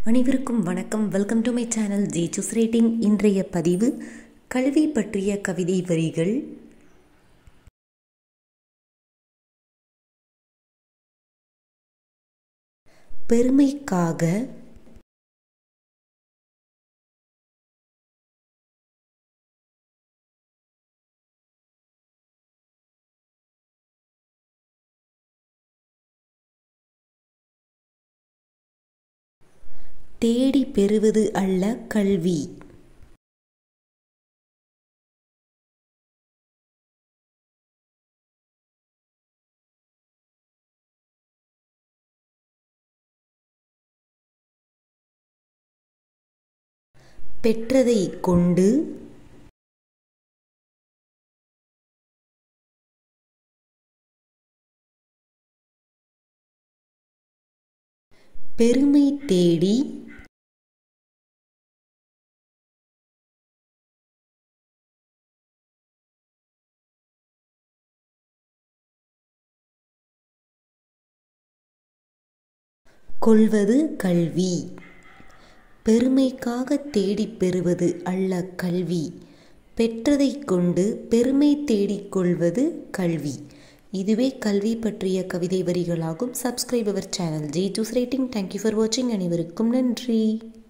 அனைவருக்கும் வணக்கம் welcome to my channel ஜி சூஸ் ரேட்டிங் இன்றைய பதிவு கல்வி பற்றிய கவிதை வரிகள் பெருமைக்காக தேடி பெறுவது அல்ல கல்வி பெற்றதை கொண்டு பெருமை தேடி கொள்வது கல்வி பெருமைக்காக தேடிப் பெறுவது அல்ல கல்வி பெற்றதை கொண்டு பெருமை தேடிக் கொள்வது கல்வி இதுவே கல்வி பற்றிய கவிதை வரிகளாகும் சப்ஸ்கிரைப் அவர் சேனல் ஜி டூஸ் ரேட்டிங் தேங்க்யூ ஃபார் வாட்சிங் அனைவருக்கும் நன்றி